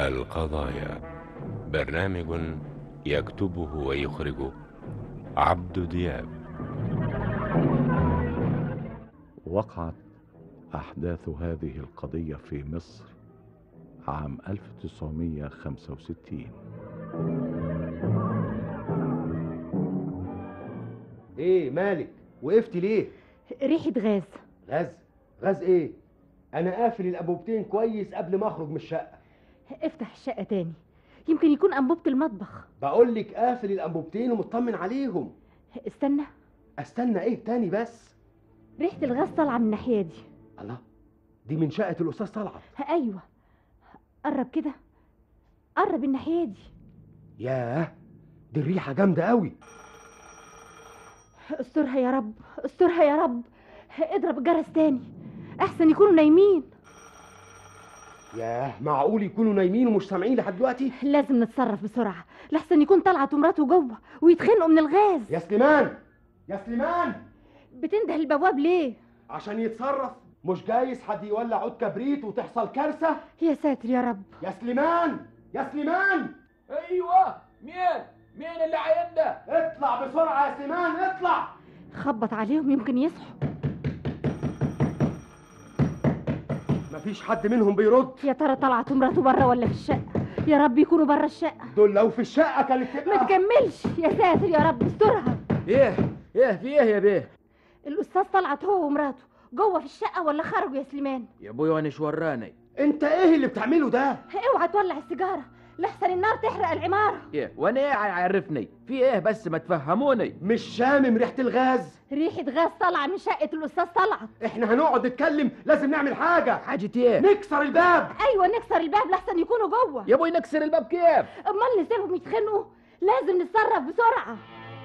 القضايا برنامج يكتبه ويخرجه عبد دياب وقعت أحداث هذه القضية في مصر عام 1965 ايه مالك وقفتي ليه ريحة غاز غاز غاز ايه انا قافل الانبوبتين كويس قبل ما اخرج من الشقه افتح الشقة تاني يمكن يكون أنبوبة المطبخ بقول لك قافل الانبوبتين ومطمن عليهم استنى استنى ايه تاني بس ريحة الغاز طالعة من الناحية دي الله دي من شقه الاستاذ طلعت أيوة قرب كده قرب الناحية دي ياه دي الريحه جامده قوي استرها يا رب استرها يا رب اضرب الجرس تاني احسن يكونوا نايمين ياه معقول يكونوا نايمين ومش سامعين لحد دلوقتي لازم نتصرف بسرعة لحسن يكون طلعت ومراته جوه ويتخنقوا من الغاز يا سليمان يا سليمان بتنده البواب ليه عشان يتصرف مش جايز حد يولع عود كبريت وتحصل كارثه يا ساتر يا رب يا سليمان يا سليمان ايوه مين مين اللي عين ده اطلع بسرعه يا سليمان اطلع خبط عليهم يمكن يصحوا مفيش حد منهم بيرد يا ترى طلعت ومراته بره ولا في الشقة يا رب يكونوا بره الشقة دول لو في الشقه كانت ما تبقى تكملش يا ساتر يا رب استرها ايه ايه في ايه يا بيه الأستاذ طلعت هو ومراته جوه في الشقة ولا خرجوا يا سليمان يا ابوي وانا ايش وراني انت ايه اللي بتعمله ده اوعى تولع السيجارة لحسن النار تحرق العمارة ايه وانا ايه عرفني في ايه بس ما تفهموني مش شامم ريحه الغاز ريحة غاز طالعة من شقة الأستاذ طلعت احنا هنقعد نتكلم لازم نعمل حاجه حاجة ايه نكسر الباب أيوة نكسر الباب لحسن يكونوا جوه يا ابوي نكسر الباب كيف أمال نسيبهم يتخنقوا لازم نتصرف بسرعة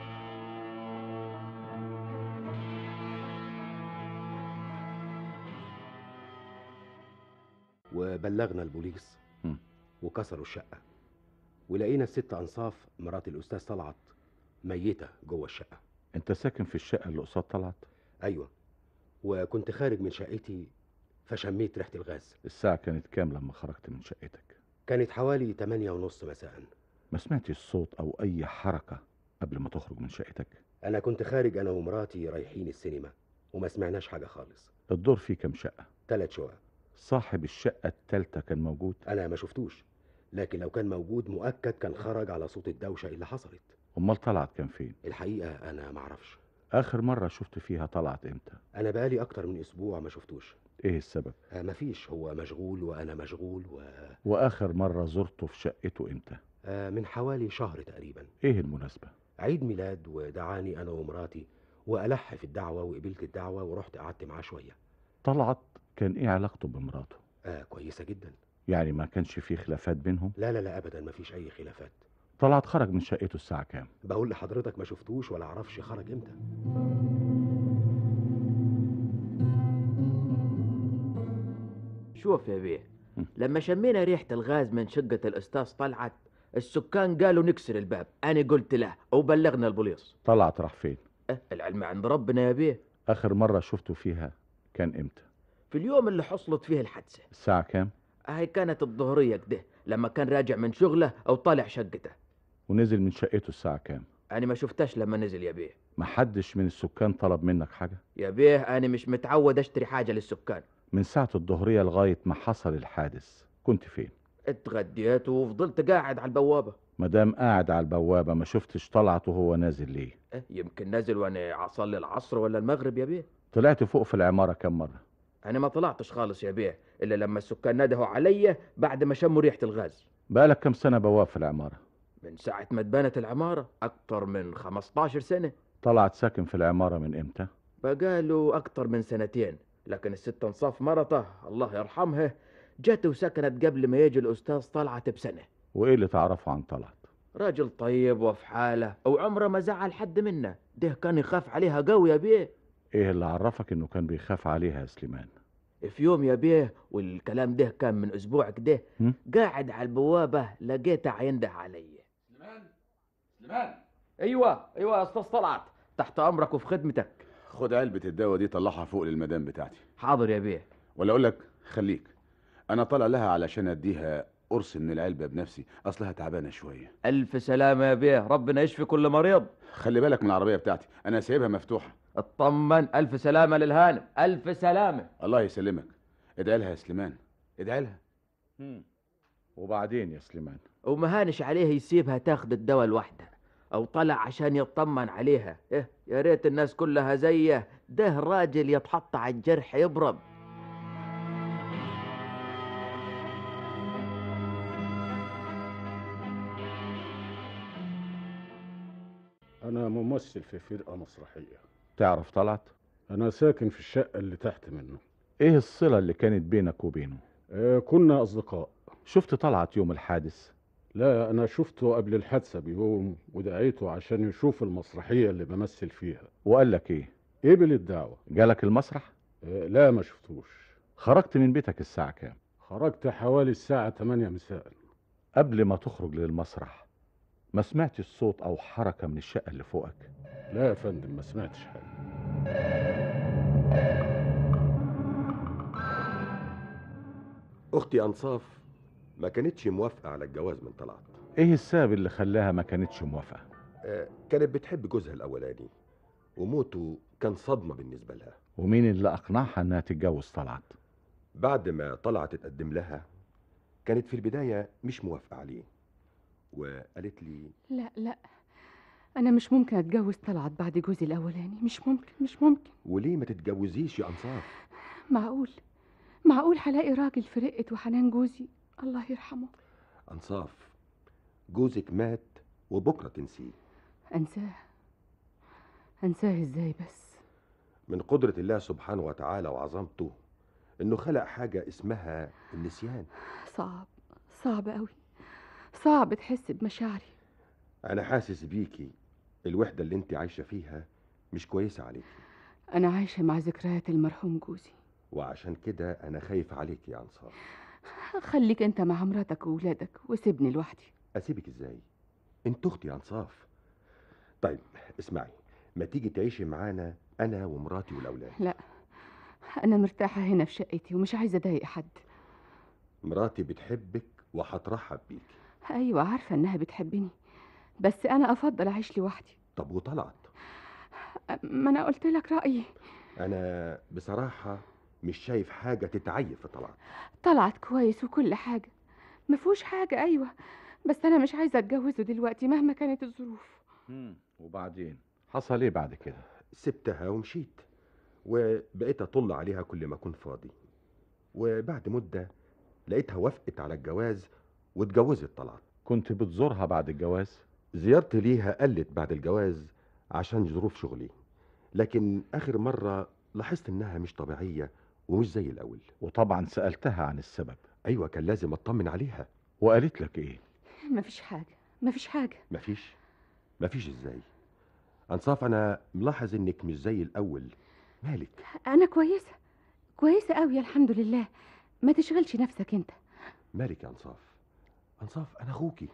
وبلغنا البوليس مم. وكسروا الشقه ولقينا الست انصاف مرات الاستاذ طلعت ميته جوه الشقه أنت ساكن في الشقة اللي قصاد طلعت ايوه وكنت خارج من شقتي فشميت ريحه الغاز الساعة كانت كام لما خرجت من شقتك كانت حوالي 8 ونص مساء ما سمعتش صوت أو أي حركة قبل ما تخرج من شقتك انا كنت خارج انا ومراتي رايحين السينما وما سمعناش حاجه خالص الدور فيه كام شقة ثلاث شقق صاحب الشقة التالتة كان موجود انا ما شفتوش لكن لو كان موجود مؤكد كان خرج على صوت الدوشه اللي حصلت أمال طلعت كان فين الحقيقه انا ما اعرفش آخر مرة شفت فيها طلعت إمتى انا بقالي اكتر من اسبوع ما شفتوش إيه السبب آه مفيش هو مشغول وانا مشغول و... وآخر مرة زرته في شقته إمتى آه من حوالي شهر تقريبا إيه المناسبة عيد ميلاد ودعاني انا ومراتي والح في الدعوه وقبلت الدعوه ورحت قعدت معاه شويه طلعت كان إيه علاقته بمراته آه كويسه جدا يعني ما كانش فيه خلافات بينهم لا لا لا ابدا مفيش اي خلافات طلعت خرج من شقته الساعة كام بقول لحضرتك ما شفتوش ولا اعرفش خرج امتى شوف يا بيه مم. لما شمينا ريحة الغاز من شقة الأستاذ طلعت السكان قالوا نكسر الباب أنا قلت له وبلغنا البوليس طلعت راح فين أه العلم عند ربنا يا بيه آخر مرة شفته فيها كان إمتى في اليوم اللي حصلت فيه الحادثة الساعة كام هاي كانت الظهرية كده لما كان راجع من شغله أو طالع شقته ونزل من شقته الساعة كام أنا ما شفتش لما نزل يا بيه محدش من السكان طلب منك حاجة يا بيه أنا مش متعود أشتري حاجة للسكان من ساعة الظهرية لغاية ما حصل الحادث كنت فين اتغديت وفضلت قاعد على البوابة مدام قاعد على البوابة ما شفتش طلعت وهو نازل ليه أه يمكن نازل وأنا أصلي العصر ولا المغرب يا بيه طلعت فوق في العمارة كم مرة أنا ما طلعتش خالص يا بيه إلا لما السكان ندهوا عليا بعد ما شموا ريحة الغاز بقالك كم سنة بواب في العمارة من ساعة ما اتبنت العمارة أكتر من 15 سنة طلعت ساكن في العمارة من إمتى بقاله أكتر من سنتين لكن الست انصاف مرته الله يرحمها جت وسكنت قبل ما يجي الأستاذ طلعت بسنة وإيه اللي تعرفه عن طلعت راجل طيب وفي حاله وعمره ما زعل حد منا ده كان يخاف عليها قوي يا بيه إيه اللي عرفك إنه كان بيخاف عليها يا سليمان في يوم يا بيه والكلام ده كان من أسبوع كده هم؟ قاعد على البوابة لقيته ينده علي سليمان سليمان أيوة أيوة يا أستاذ طلعت تحت أمرك وفي خدمتك خد علبة الدواء دي طلعها فوق للمدام بتاعتي حاضر يا بيه ولا اقول لك خليك انا طالع لها علشان اديها قرص من العلبه بنفسي اصلها تعبانه شويه الف سلامه يا بيه ربنا يشفي كل مريض خلي بالك من العربيه بتاعتي انا سايبها مفتوحه اطمن الف سلامه للهانم الف سلامه الله يسلمك ادعي لها يا سليمان ادعي لها وبعدين يا سليمان وما هانش عليه يسيبها تاخد الدواء لوحدها او طلع عشان يطمن عليها إيه يا ريت الناس كلها زيه ده راجل يتحط على الجرح يبرد أنا ممثل في فرقة مسرحية تعرف طلعت أنا ساكن في الشقة اللي تحت منه ايه الصلة اللي كانت بينك وبينه آه كنا أصدقاء شفت طلعت يوم الحادث لا أنا شفته قبل الحادثة بيوم ودعيته عشان يشوف المسرحية اللي بمثل فيها وقال لك ايه قبل الدعوة جالك المسرح آه لا ما شفتوش خرجت من بيتك الساعة كام خرجت حوالي الساعة 8 مساء قبل ما تخرج للمسرح ما سمعتش صوت او حركة من الشقة اللي فوقك لا يا فندم ما سمعتش حاجة أختي أنصاف ما كانتش موافقة على الجواز من طلعت ايه السبب اللي خلاها ما كانتش موافقة آه، كانت بتحب جوزها الأولاني وموته كان صدمة بالنسبة لها ومين اللي اقنعها انها تتجوز طلعت بعد ما طلعت تقدم لها كانت في البداية مش موافقة عليه وقالت لي لا لا أنا مش ممكن أتجوز طلعت بعد جوزي الأولاني مش ممكن مش ممكن وليه ما تتجوزيش يا أنصاف معقول معقول هلاقي راجل في رقة وحنان جوزي الله يرحمه أنصاف جوزك مات وبكرة تنسيه أنساه أنساه إزاي بس من قدرة الله سبحانه وتعالى وعظمته إنه خلق حاجة اسمها النسيان صعب صعب أوي صعب تحس بمشاعري أنا حاسس بيكي الوحدة اللي أنت عايشة فيها مش كويسة عليكي أنا عايشة مع ذكريات المرحوم جوزي وعشان كده أنا خايف عليك يا أنصار خليك أنت مع مراتك وولادك وسيبني لوحدي أسيبك إزاي؟ أنت أختي يا أنصاف طيب اسمعي ما تيجي تعيشي معانا أنا ومراتي والأولاد لا أنا مرتاحة هنا في شقتي ومش عايزة أضايق حد مراتي بتحبك وهترحب بيك أيوة عارفة إنها بتحبني بس أنا أفضل أعيش لوحدي طب وطلعت ما أنا قلت لك رأيي أنا بصراحة مش شايف حاجة تتعيب في طلعت طلعت كويس وكل حاجة مفهوش حاجة أيوة بس أنا مش عايزة أتجوزه دلوقتي مهما كانت الظروف وبعدين حصل ايه بعد كده سبتها ومشيت وبقيت أطل عليها كل ما أكون فاضي وبعد مدة لقيتها وافقت على الجواز واتجوزت طلعت كنت بتزورها بعد الجواز زيارتي ليها قلت بعد الجواز عشان ظروف شغلي لكن آخر مرة لاحظت إنها مش طبيعية ومش زي الأول وطبعا سألتها عن السبب أيوة كان لازم أطمن عليها وقالت لك ايه مفيش حاجة مفيش حاجة مفيش مفيش إزاي أنصاف أنا ملاحظ إنك مش زي الأول مالك أنا كويسة كويسة أوي الحمد لله ما تشغلش نفسك أنت مالك يا أنصاف أنصاف أنا أخوكي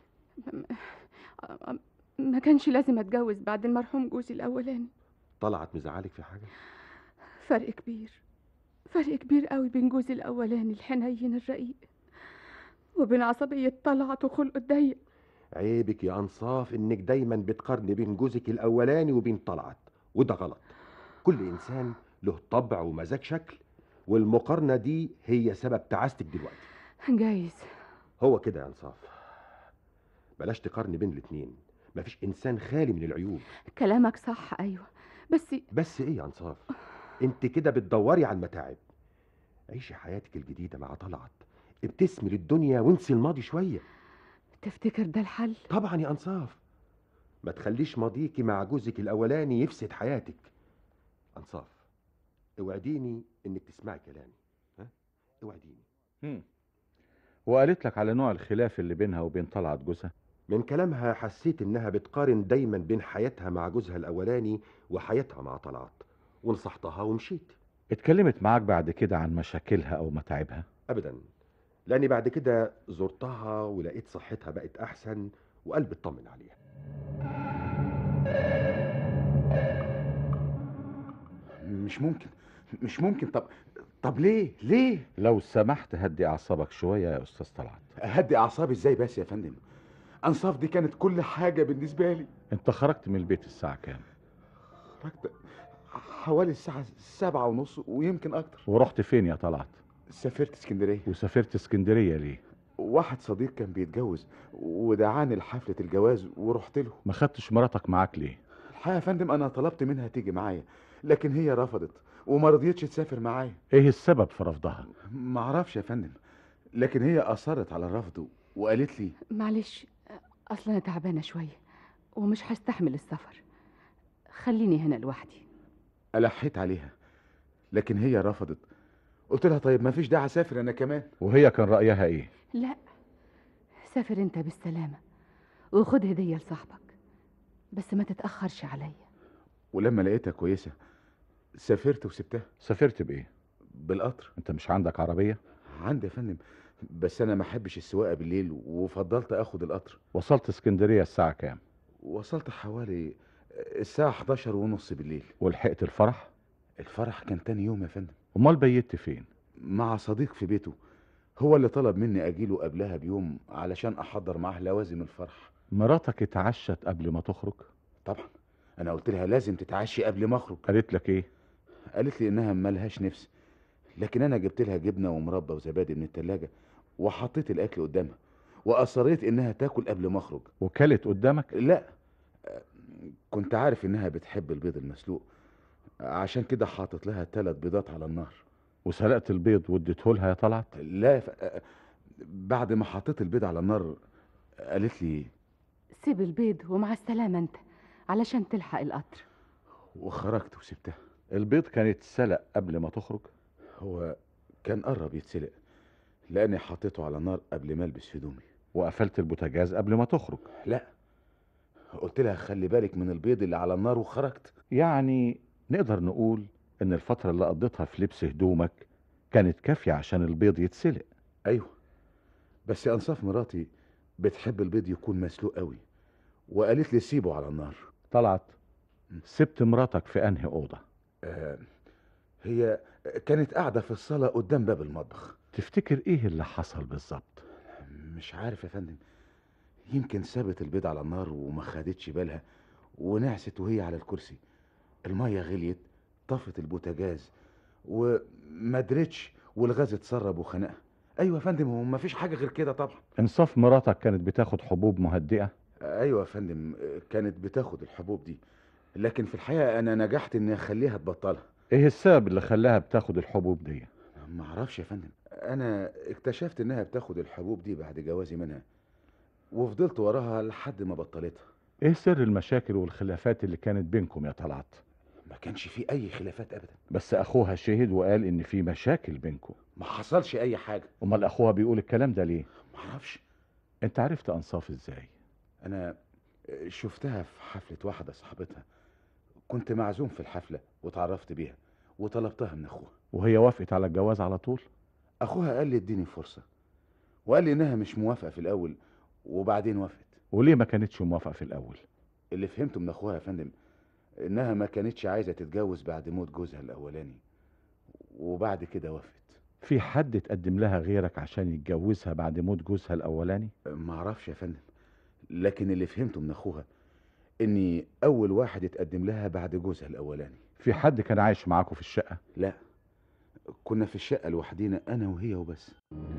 ما كانش لازم أتجوز بعد المرحوم جوزي الأولاني طلعت مزعلك في حاجة فرق كبير فرق كبير قوي بين جوزي الأولاني الحنين الرقيق وبين عصبية طلعت وخلقه الضيق عيبك يا أنصاف إنك دايما بتقارني بين جوزك الأولاني وبين طلعت وده غلط كل إنسان له طبع ومزاج شكل والمقارنة دي هي سبب تعاستك دلوقتي جايز هو كده يا أنصاف بلاش تقارني بين الاتنين مفيش إنسان خالي من العيوب كلامك صح أيوة بس بس إيه يا أنصاف أنت كده بتدوري على المتاعب عيشي حياتك الجديدة مع طلعت ابتسمي للدنيا وانسي الماضي شوية تفتكر ده الحل طبعا يا أنصاف ما تخليش ماضيكي مع جوزك الأولاني يفسد حياتك أنصاف اوعديني إنك تسمعي كلامي ها اوعديني وقالت لك على نوع الخلاف اللي بينها وبين طلعت جوزها من كلامها حسيت إنها بتقارن دايما بين حياتها مع جوزها الأولاني وحياتها مع طلعت ونصحتها ومشيت اتكلمت معاك بعد كده عن مشاكلها او متاعبها أبدا لأني بعد كده زرتها ولقيت صحتها بقت أحسن وقلبي اطمن عليها مش ممكن مش ممكن طب طب ليه ليه لو سمحت هدي اعصابك شويه يا استاذ طلعت اهدي اعصابي ازاي بس يا فندم انصاف دي كانت كل حاجه بالنسبه لي انت خرجت من البيت الساعه كام خرجت حوالي الساعه سبعة ونص ويمكن اكتر ورحت فين يا طلعت سافرت اسكندريه وسافرت اسكندريه ليه واحد صديق كان بيتجوز ودعاني لحفله الجواز ورحت له ما خدتش مراتك معاك ليه الحقيقه يا فندم انا طلبت منها تيجي معايا لكن هي رفضت وما رضيتش تسافر معايا ايه السبب في رفضها ما اعرفش يا فندم لكن هي اصرت على الرفض وقالت لي معلش اصل انا تعبانه شويه ومش هستحمل السفر خليني هنا لوحدي الحيت عليها لكن هي رفضت قلت لها طيب ما فيش داعي اسافر انا كمان وهي كان رايها ايه لا سافر انت بالسلامه وخد هديه لصاحبك بس ما تتاخرش عليا ولما لقيتها كويسه سافرت وسبتها سافرت بايه بالقطر انت مش عندك عربيه عندي يا فندم بس انا ما احبش السواقه بالليل وفضلت اخد القطر وصلت اسكندريه الساعه كام وصلت حوالي الساعه 11 ونص بالليل ولحقت الفرح الفرح كان تاني يوم يا فندم امال بيت فين مع صديق في بيته هو اللي طلب مني اجيله قبلها بيوم علشان احضر معاه لوازم الفرح مراتك اتعشت قبل ما تخرج طبعا انا قلت لها لازم تتعشي قبل ما اخرج قالت لك ايه قالت لي انها ملهاش نفس لكن انا جبت لها جبنه ومربى وزبادي من التلاجة وحطيت الاكل قدامها واصريت انها تاكل قبل ما اخرج وكلت قدامك لا كنت عارف انها بتحب البيض المسلوق عشان كده حاطط لها ثلاث بيضات على النار وسرقت البيض واديته لها يا طلعت لا يا ف... بعد ما حطيت البيض على النار قالت لي سيب البيض ومع السلامه انت علشان تلحق القطر وخرجت وسبتها البيض كان اتسلق قبل ما تخرج هو كان قرب يتسلق لاني حطيته على النار قبل ما البس هدومي وقفلت البوتاجاز قبل ما تخرج لا قلت لها خلي بالك من البيض اللي على النار وخرجت يعني نقدر نقول ان الفتره اللي قضيتها في لبس هدومك كانت كافيه عشان البيض يتسلق ايوه بس انصاف مراتي بتحب البيض يكون مسلوق قوي وقالت لي سيبه على النار طلعت سبت مراتك في انهي اوضه آه هي كانت قاعده في الصاله قدام باب المطبخ تفتكر ايه اللي حصل بالظبط مش عارف يا فندم يمكن سابت البيض على النار وما خدتش بالها ونعست وهي على الكرسي الميه غليت طفت البوتاجاز وما درتش والغاز اتسرب وخنقها ايوه يا فندم هو ما فيش حاجه غير كده طبعا انصاف مراتك كانت بتاخد حبوب مهدئه ايوه يا فندم كانت بتاخد الحبوب دي لكن في الحقيقه انا نجحت اني اخليها تبطلها ايه السبب اللي خلاها بتاخد الحبوب دي ما اعرفش يا فندم انا اكتشفت انها بتاخد الحبوب دي بعد جوازي منها وفضلت وراها لحد ما بطلتها ايه سر المشاكل والخلافات اللي كانت بينكم يا طلعت ما كانش في اي خلافات ابدا بس اخوها شهد وقال ان في مشاكل بينكم ما حصلش اي حاجه امال اخوها بيقول الكلام ده ليه ما اعرفش انت عرفت انصاف ازاي انا شفتها في حفله واحده صاحبتها كنت معزوم في الحفله وتعرفت بيها وطلبتها من اخوها وهي وافقت على الجواز على طول اخوها قال لي اديني فرصه وقال لي انها مش موافقه في الاول وبعدين وافقت وليه ما كانتش موافقه في الاول اللي فهمته من اخوها يا فندم انها ما كانتش عايزه تتجوز بعد موت جوزها الاولاني وبعد كده وافقت في حد اتقدم لها غيرك عشان يتجوزها بعد موت جوزها الاولاني ما اعرفش يا فندم لكن اللي فهمته من اخوها اني اول واحد اتقدم لها بعد جوزها الاولاني في حد كان عايش معاكم في الشقه لا كنا في الشقه لوحدينا انا وهي وبس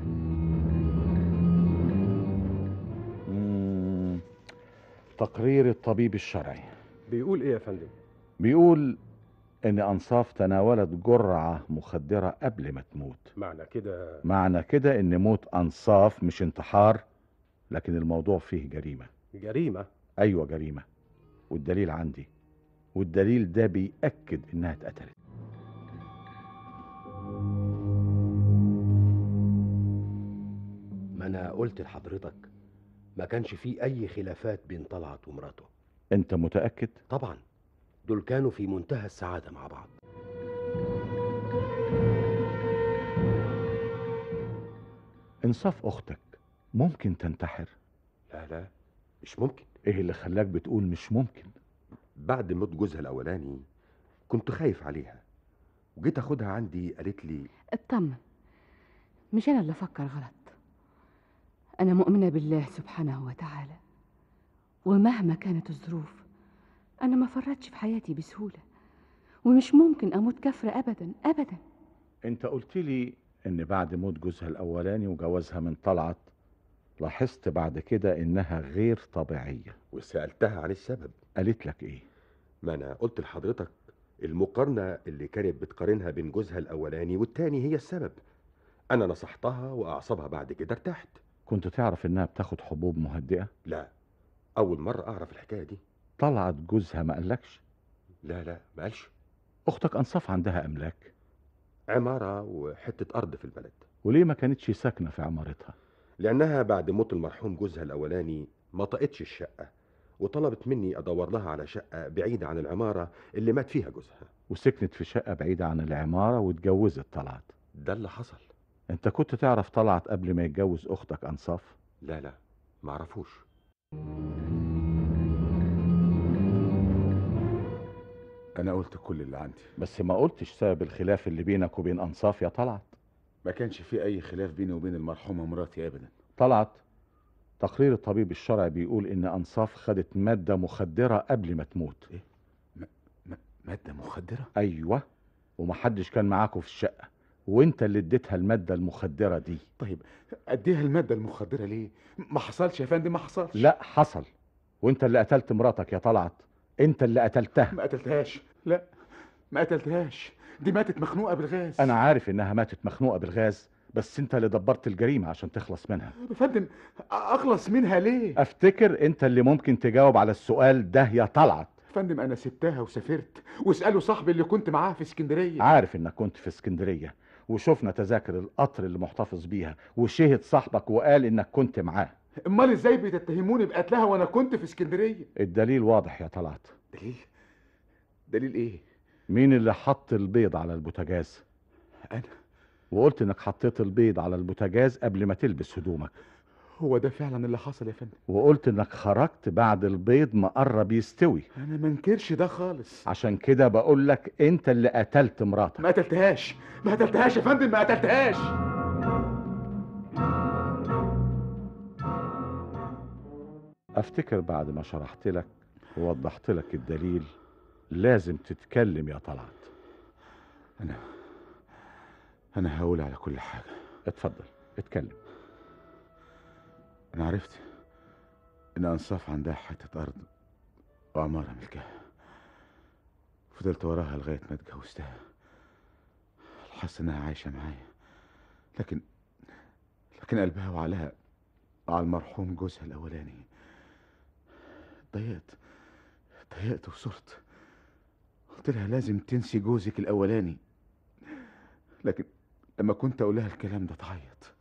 مم. تقرير الطبيب الشرعي بيقول ايه يا فندم بيقول ان انصاف تناولت جرعه مخدره قبل ما تموت معنى كده معنى كده ان موت انصاف مش انتحار لكن الموضوع فيه جريمه جريمه ايوه جريمه والدليل عندي والدليل ده بيأكد انها اتقتلت ما انا قلت لحضرتك ما كانش في اي خلافات بين طلعت ومراته انت متأكد طبعا دول كانوا في منتهى السعادة مع بعض انصاف اختك ممكن تنتحر لا لا مش ممكن ايه اللي خلاك بتقول مش ممكن بعد موت جوزها الاولاني كنت خايف عليها وجيت اخدها عندي قالت لي اطمن مش أنا اللي أفكر غلط أنا مؤمنة بالله سبحانه وتعالى ومهما كانت الظروف أنا ما فرطش في حياتي بسهولة ومش ممكن أموت كفرة أبدا أبدا انت قلت لي ان بعد موت جوزها الاولاني وجوازها من طلعت لاحظت بعد كده انها غير طبيعية وسالتها عن السبب قالت لك ايه ما انا قلت لحضرتك المقارنه اللي كانت بتقارنها بين جوزها الاولاني والتاني هي السبب انا نصحتها واعصابها بعد كده ارتحت كنت تعرف انها بتاخد حبوب مهدئة لا اول مره اعرف الحكايه دي طلعت جوزها ما قالكش لا لا ما قالش اختك انصاف عندها املاك عماره وحته ارض في البلد وليه ما كانتش ساكنة في عمارتها لانها بعد موت المرحوم جوزها الاولاني ما طقتش الشقه وطلبت مني ادور لها على شقه بعيده عن العماره اللي مات فيها جوزها وسكنت في شقة بعيدة عن العمارة واتجوزت طلعت ده اللي حصل انت كنت تعرف طلعت قبل ما يتجوز اختك انصاف لا لا معرفوش انا قلت كل اللي عندي بس ما قلتش سبب الخلاف اللي بينك وبين انصاف يا طلعت ما كانش في اي خلاف بيني وبين المرحومه مراتي ابدا طلعت تقرير الطبيب الشرعي بيقول ان انصاف خدت مادة مخدرة قبل ما تموت ماده مخدره ايوه ومحدش كان معاكوا في الشقة وانت اللي اديتها المادة المخدرة دي طيب اديها الماده المخدره ليه ما حصلش يا فندم ما حصلش لا حصل وانت اللي قتلت مراتك يا طلعت انت اللي قتلتها ما قتلتهاش لا ما قتلتهاش دي ماتت مخنوقه بالغاز انا عارف انها ماتت مخنوقة بالغاز بس انت اللي دبرت الجريمة عشان تخلص منها يا فندم اخلص منها ليه افتكر انت اللي ممكن تجاوب على السؤال ده يا طلعت يا فندم انا سبتها وسافرت واسالوا صاحبي اللي كنت معاه في اسكندريه عارف انك كنت في اسكندرية وشفنا تذاكر القطر اللي محتفظ بيها وشهد صاحبك وقال انك كنت معاه امال ازاي بتتهموني بقتلها وانا كنت في اسكندريه الدليل واضح يا طلعت دليل دليل ايه مين اللي حط البيض على البوتاجاز انا وقلت انك حطيت البيض على البوتاجاز قبل ما تلبس هدومك هو ده فعلا اللي حصل يا فندم وقلت انك خرجت بعد البيض ما قرب يستوي انا ما انكرش ده خالص عشان كده بقول لك انت اللي قتلت مراتك ما قتلتهاش ما قتلتهاش يا فندم ما قتلتهاش افتكر بعد ما شرحت لك ووضحت لك الدليل لازم تتكلم يا طلعت انا انا هقول على كل حاجه اتفضل اتكلم انا عرفت ان انصاف عندها حته ارض وعماره ملكها فضلت وراها لغايه ما اتجوزتها حاسه انها عايشه معايا لكن لكن قلبها وعقلها على المرحوم جوزها الاولاني ضيقت ضيقت وصرت قلت لها لازم تنسي جوزك الاولاني لكن لما كنت اقول لها الكلام ده تعيط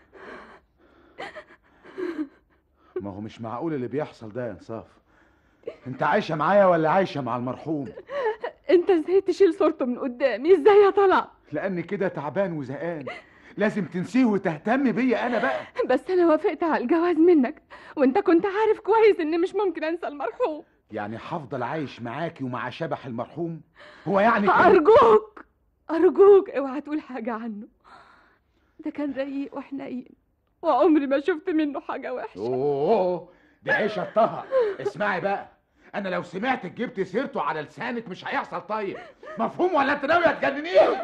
ما هو مش معقول اللي بيحصل ده يا انصاف انت عايشه معايا ولا عايشه مع المرحوم انت ازاي تشيل صورته من قدامي ازاي يا طلع لان كده تعبان وزهقان لازم تنسيه وتهتم بيا انا بقى بس انا وافقت على الجواز منك وانت كنت عارف كويس اني مش ممكن انسى المرحوم يعني هفضل عايش معاكي ومع شبح المرحوم هو يعني كده- ارجوك ارجوك اوعى تقول حاجه عنه ده كان رقيق وحنين وعمري ما شفت منه حاجه وحشه اوه دي عيشه الطه اسمعي بقى انا لو سمعتك جبت سيرته على لسانك مش هيحصل طيب مفهوم ولا انت ناويه تجننيني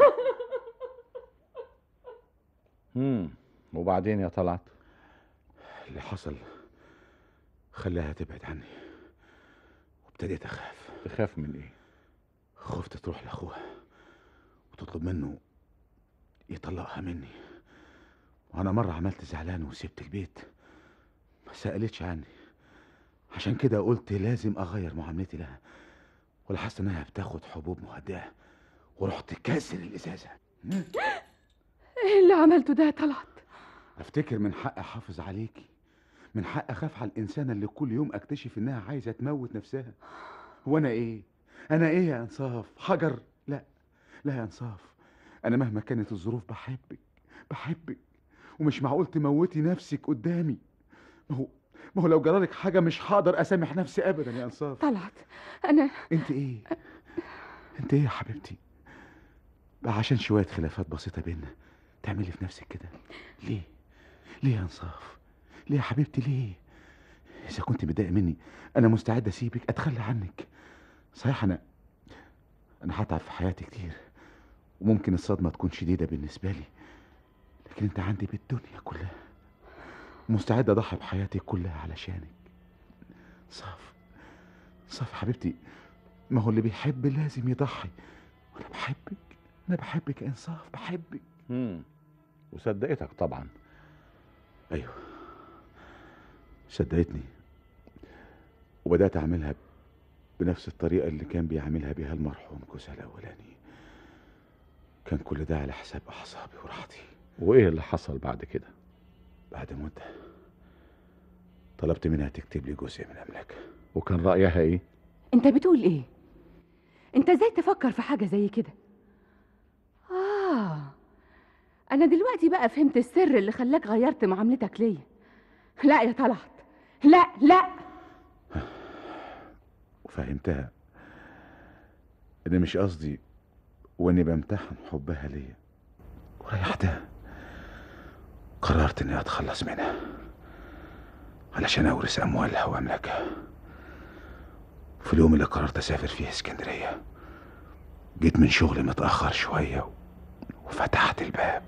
امم وبعدين يا طلعت اللي حصل خلاها تبعد عني وابتديت اخاف تخاف من ايه خفت تروح لاخوها وتطلب منه يطلقها مني وانا مره عملت زعلان وسبت البيت ما سالتش عني عشان كده قلت لازم اغير معاملتي لها ولاحظت انها بتاخد حبوب مهدئه ورحت كاسر الازازه ايه اللي عملته ده يا طلعت افتكر من حق احافظ عليكي من حق اخاف على الانسانه اللي كل يوم اكتشف انها عايزه تموت نفسها هو انا ايه انا ايه يا انصاف حجر لا لا يا انصاف انا مهما كانت الظروف بحبك بحبك ومش معقول تموتي نفسك قدامي ما هو ما هو لو جرالك حاجه مش هقدر اسامح نفسي ابدا يا انصاف طلعت انا انت ايه انت ايه يا حبيبتي عشان شوية خلافات بسيطة بينا تعملي في نفسك كده ليه ليه يا انصاف ليه يا حبيبتي ليه اذا كنت متضايقه مني انا مستعد اسيبك اتخلى عنك صحيح انا انا هتعب في حياتي كتير وممكن الصدمه تكون شديده بالنسبه لي لكن انت عندي بالدنيا كلها مستعد اضحي بحياتي كلها علشانك صاف صاف يا حبيبتي ما هو اللي بيحب لازم يضحي وانا بحبك انا بحبك يا انصاف بحبك مم. وصدقتك طبعا ايوه صدقتني وبدات اعملها بنفس الطريقه اللي كان بيعملها بيها المرحوم جوزها الاولاني كان كل ده على حساب اعصابي وراحتي وايه اللي حصل بعد كده بعد مده طلبت منها تكتب لي جزء من املاكها وكان رايها ايه انت بتقول ايه انت ازاي تفكر في حاجه زي كده اه انا دلوقتي بقى فهمت السر اللي خلاك غيرت معاملتك ليا لا يا طلعت لا لا وفهمتها ان مش قصدي واني بمتحن حبها ليا وريحتها قررت اني اتخلص منها علشان اورث اموالها واملاكها في اليوم اللي قررت اسافر فيه اسكندريه جيت من شغلي متاخر شويه وفتحت الباب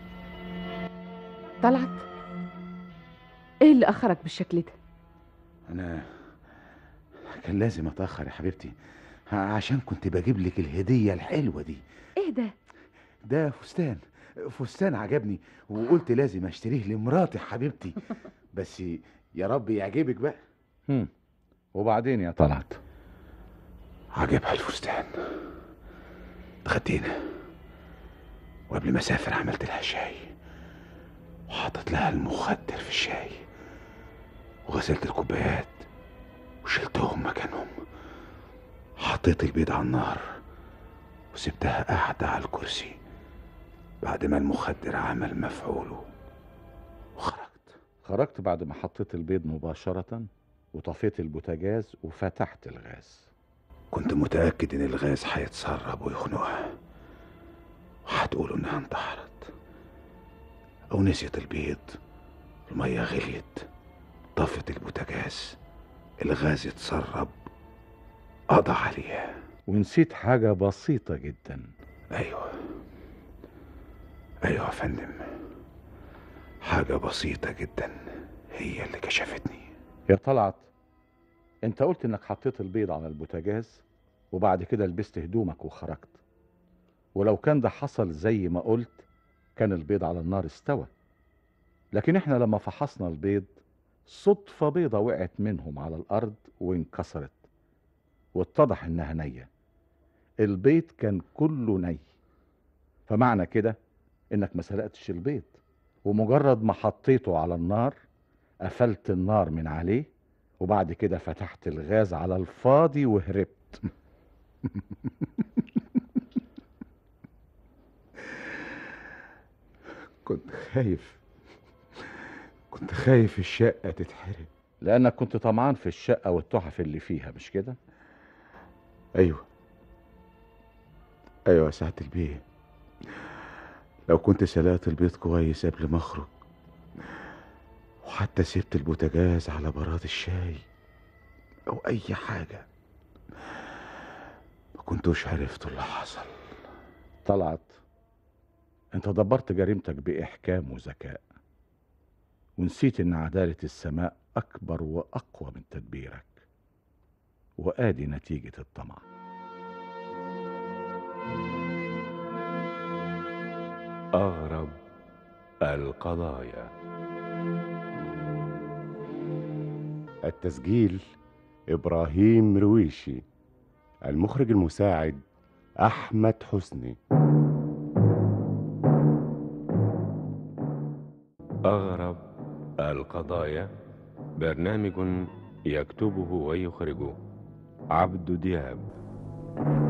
طلعت ايه اللي اخرك بالشكل ده انا كان لازم اتاخر يا حبيبتي عشان كنت بجيب لك الهديه الحلوه دي ايه ده ده فستان فستان عجبني وقلت لازم اشتريه لمراتي حبيبتي بس يا رب يعجبك بقى هم. وبعدين يا طلعت عجبها الفستان اتغدينا وقبل ما اسافر عملت لها شاي وحطيت لها المخدر في الشاي وغسلت الكوبايات وشلتهم مكانهم حطيت البيض على النار وسبتها قاعدة على الكرسي بعد ما المخدر عمل مفعوله وخرجت خرجت بعد ما حطيت البيض مباشرة وطفيت البوتاجاز وفتحت الغاز كنت متأكد إن الغاز هيتسرب ويخنقها وهتقولوا إنها انتحرت أو نسيت البيض المية غليت طفت البوتاجاز الغاز اتسرب قضى عليها ونسيت حاجة بسيطة جدا أيوة أيوة يا فندم حاجة بسيطة جدا هي اللي كشفتني يا طلعت انت قلت انك حطيت البيض على البوتاجاز وبعد كده لبست هدومك وخرجت ولو كان ده حصل زي ما قلت كان البيض على النار استوى لكن احنا لما فحصنا البيض صدفة بيضة وقعت منهم على الأرض وانكسرت واتضح إنها نية البيض كان كله ني فمعنى كده إنك ما سرقتش البيض ومجرد ما حطيته على النار قفلت النار من عليه وبعد كده فتحت الغاز على الفاضي وهربت كنت خايف كنت خايف الشقة تتحرق لأنك كنت طمعان في الشقة والتحف اللي فيها مش كده؟ أيوة أيوة يا سعادة البيه لو كنت سلقت البيض كويس قبل ما أخرج وحتى سبت البوتاجاز على براد الشاي أو أي حاجة ما كنتوش عرفتوا اللي حصل طلعت انت دبرت جريمتك بإحكام وذكاء ونسيت ان عدالة السماء أكبر وأقوى من تدبيرك وآدي نتيجة الطمع أغرب القضايا التسجيل إبراهيم رويشي المخرج المساعد أحمد حسني أغرب القضايا برنامج يكتبه ويخرجه عبد دياب